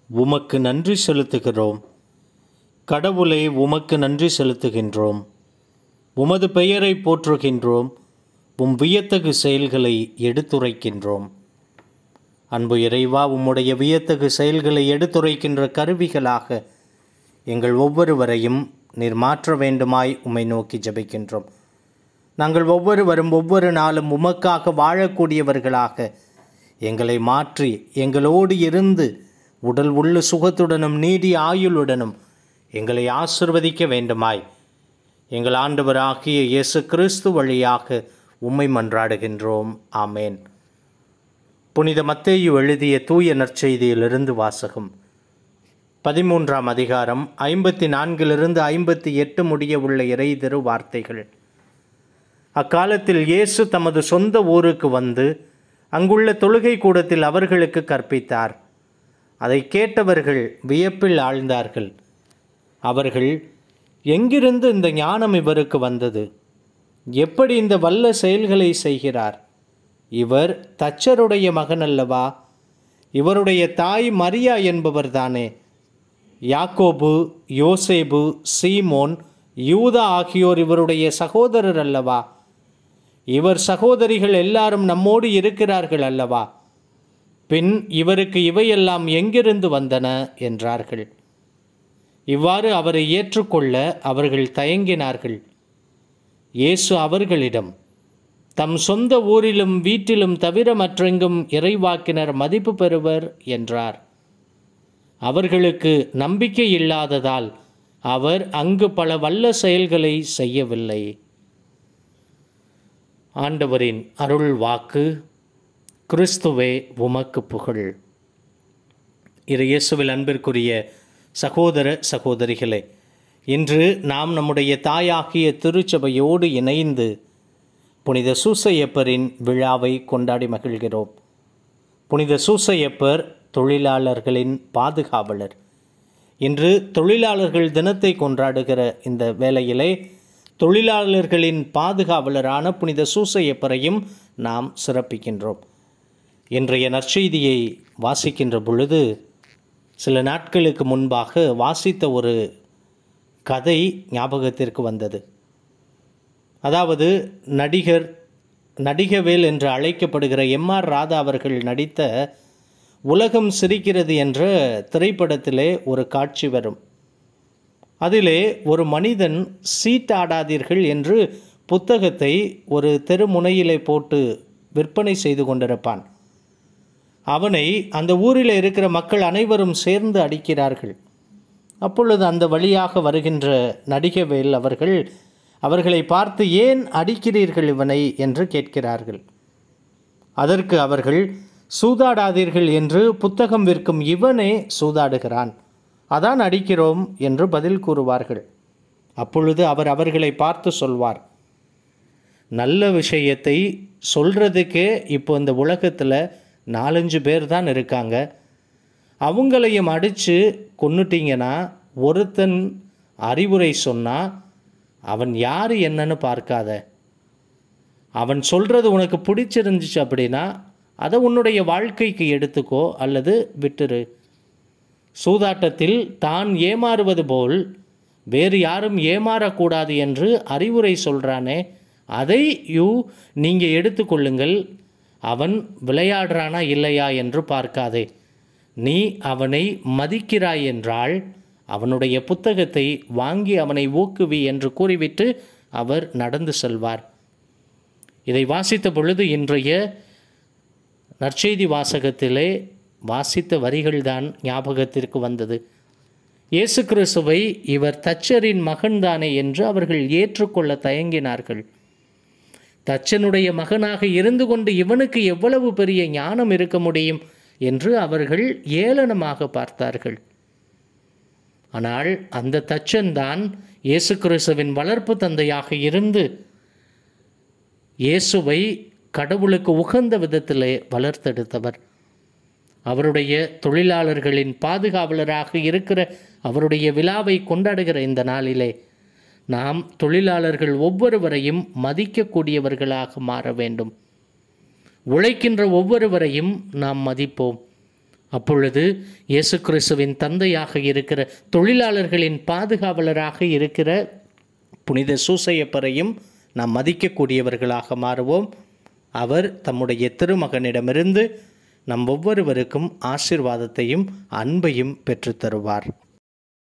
உமக்கு நன்றி செலுத்துகிறோம் கடவுளே உமக்கு நன்றி செலுத்துகின்றோம் உமது பெயரை போற்றுகின்றோம் உம் வியத்தகு செயல்களை எடுத்துரைக்கின்றோம் அன்பு இறைவா உம்முடைய வியத்தகு செயல்களை எடுத்துரைக்கின்ற கருவிகளாக எங்கள் ஒவ்வொருவரையும் நீர் மாற்ற வேண்டுமாய் உம்மை நோக்கி ஜெபிக்கின்றோம் நாங்கள் ஒவ்வொருவரும் ஒவ்வொரு நாளும் உமக்காக வாழக்கூடியவர்களாக எங்களை மாற்றி எங்களோடு இருந்து உடல் உள்ள சுகத்துடனும் நீடி ஆயுளுடனும் எங்களை ஆசிர்வதிக்க வேண்டுமாய் எங்கள் ஆண்டவராகிய இயேசு கிறிஸ்து வழியாக உம்மை மன்றாடுகின்றோம் ஆமேன் புனித மத்தேயு எழுதிய தூய நற்செய்தியிலிருந்து வாசகம் பதிமூன்றாம் அதிகாரம் ஐம்பத்தி நான்கிலிருந்து ஐம்பத்தி எட்டு முடிய உள்ள இறை திரு வார்த்தைகள் அக்காலத்தில் இயேசு தமது சொந்த ஊருக்கு வந்து அங்குள்ள தொழுகை கூடத்தில் அவர்களுக்கு கற்பித்தார் அதை கேட்டவர்கள் வியப்பில் ஆழ்ந்தார்கள் அவர்கள் எங்கிருந்து இந்த ஞானம் இவருக்கு வந்தது எப்படி இந்த வல்ல செயல்களை செய்கிறார் இவர் தச்சருடைய மகன் அல்லவா இவருடைய தாய் மரியா என்பவர்தானே யாக்கோபு யோசேபு சீமோன் யூதா ஆகியோர் இவருடைய சகோதரர் அல்லவா இவர் சகோதரிகள் எல்லாரும் நம்மோடு இருக்கிறார்கள் அல்லவா பின் இவருக்கு இவையெல்லாம் எங்கிருந்து வந்தன என்றார்கள் இவ்வாறு அவரை ஏற்றுக்கொள்ள அவர்கள் தயங்கினார்கள் இயேசு அவர்களிடம் தம் சொந்த ஊரிலும் வீட்டிலும் தவிர மற்றெங்கும் இறைவாக்கினர் மதிப்பு பெறுவர் என்றார் அவர்களுக்கு நம்பிக்கை இல்லாததால் அவர் அங்கு பல வல்ல செயல்களை செய்யவில்லை ஆண்டவரின் அருள் வாக்கு கிறிஸ்துவே உமக்கு புகழ் இரு இயேசுவில் அன்பிற்குரிய சகோதர சகோதரிகளே இன்று நாம் நம்முடைய தாயாகிய திருச்சபையோடு இணைந்து புனித சூசையப்பரின் விழாவை கொண்டாடி மகிழ்கிறோம் புனித சூசையப்பர் தொழிலாளர்களின் பாதுகாவலர் இன்று தொழிலாளர்கள் தினத்தை கொண்டாடுகிற இந்த வேளையிலே தொழிலாளர்களின் பாதுகாவலரான புனித சூசையப்பரையும் நாம் சிறப்பிக்கின்றோம் இன்றைய நற்செய்தியை வாசிக்கின்ற பொழுது சில நாட்களுக்கு முன்பாக வாசித்த ஒரு கதை ஞாபகத்திற்கு வந்தது அதாவது நடிகர் நடிகவேல் என்று அழைக்கப்படுகிற எம் ஆர் ராதா அவர்கள் நடித்த உலகம் சிரிக்கிறது என்ற திரைப்படத்திலே ஒரு காட்சி வரும் அதிலே ஒரு மனிதன் சீட்டாடாதீர்கள் என்று புத்தகத்தை ஒரு தெருமுனையிலே போட்டு விற்பனை செய்து கொண்டிருப்பான் அவனை அந்த ஊரில் இருக்கிற மக்கள் அனைவரும் சேர்ந்து அடிக்கிறார்கள் அப்பொழுது அந்த வழியாக வருகின்ற நடிகவேல் அவர்கள் அவர்களை பார்த்து ஏன் அடிக்கிறீர்கள் இவனை என்று கேட்கிறார்கள் அதற்கு அவர்கள் சூதாடாதீர்கள் என்று புத்தகம் விற்கும் இவனே சூதாடுகிறான் அதான் அடிக்கிறோம் என்று பதில் கூறுவார்கள் அப்பொழுது அவர் அவர்களை பார்த்து சொல்வார் நல்ல விஷயத்தை சொல்கிறதுக்கே இப்போ இந்த உலகத்தில் நாலஞ்சு பேர் தான் இருக்காங்க அவங்களையும் அடித்து கொன்னுட்டிங்கன்னா ஒருத்தன் அறிவுரை சொன்னால் அவன் யார் என்னன்னு பார்க்காத அவன் சொல்கிறது உனக்கு பிடிச்சிருந்துச்சு அப்படின்னா அதை உன்னுடைய வாழ்க்கைக்கு எடுத்துக்கோ அல்லது விட்டுரு சூதாட்டத்தில் தான் ஏமாறுவது போல் வேறு யாரும் ஏமாறக்கூடாது என்று அறிவுரை சொல்கிறானே அதை யூ நீங்கள் எடுத்துக்கொள்ளுங்கள் அவன் விளையாடுறானா இல்லையா என்று பார்க்காதே நீ அவனை மதிக்கிறாய் என்றால் அவனுடைய புத்தகத்தை வாங்கி அவனை ஊக்குவி என்று கூறிவிட்டு அவர் நடந்து செல்வார் இதை வாசித்த பொழுது இன்றைய நற்செய்தி வாசகத்திலே வாசித்த வரிகள்தான் ஞாபகத்திற்கு வந்தது இயேசு கிறிஸ்துவை இவர் தச்சரின் மகன்தானே என்று அவர்கள் ஏற்றுக்கொள்ள தயங்கினார்கள் தச்சனுடைய மகனாக இருந்து கொண்டு இவனுக்கு எவ்வளவு பெரிய ஞானம் இருக்க முடியும் என்று அவர்கள் ஏளனமாக பார்த்தார்கள் ஆனால் அந்த தச்சன் தான் இயேசு கிறிஸ்துவின் வளர்ப்பு தந்தையாக இருந்து இயேசுவை கடவுளுக்கு உகந்த விதத்திலே வளர்த்தெடுத்தவர் அவருடைய தொழிலாளர்களின் பாதுகாவலராக இருக்கிற அவருடைய விழாவை கொண்டாடுகிற இந்த நாளிலே நாம் தொழிலாளர்கள் ஒவ்வொருவரையும் மதிக்கக்கூடியவர்களாக மாற வேண்டும் உழைக்கின்ற ஒவ்வொருவரையும் நாம் மதிப்போம் அப்பொழுது இயேசு கிறிஸ்துவின் தந்தையாக இருக்கிற தொழிலாளர்களின் பாதுகாவலராக இருக்கிற புனித சூசையப்பரையும் நாம் மதிக்கக்கூடியவர்களாக மாறுவோம் அவர் தம்முடைய திருமகனிடமிருந்து நம் ஒவ்வொருவருக்கும் ஆசீர்வாதத்தையும் அன்பையும் பெற்றுத்தருவார்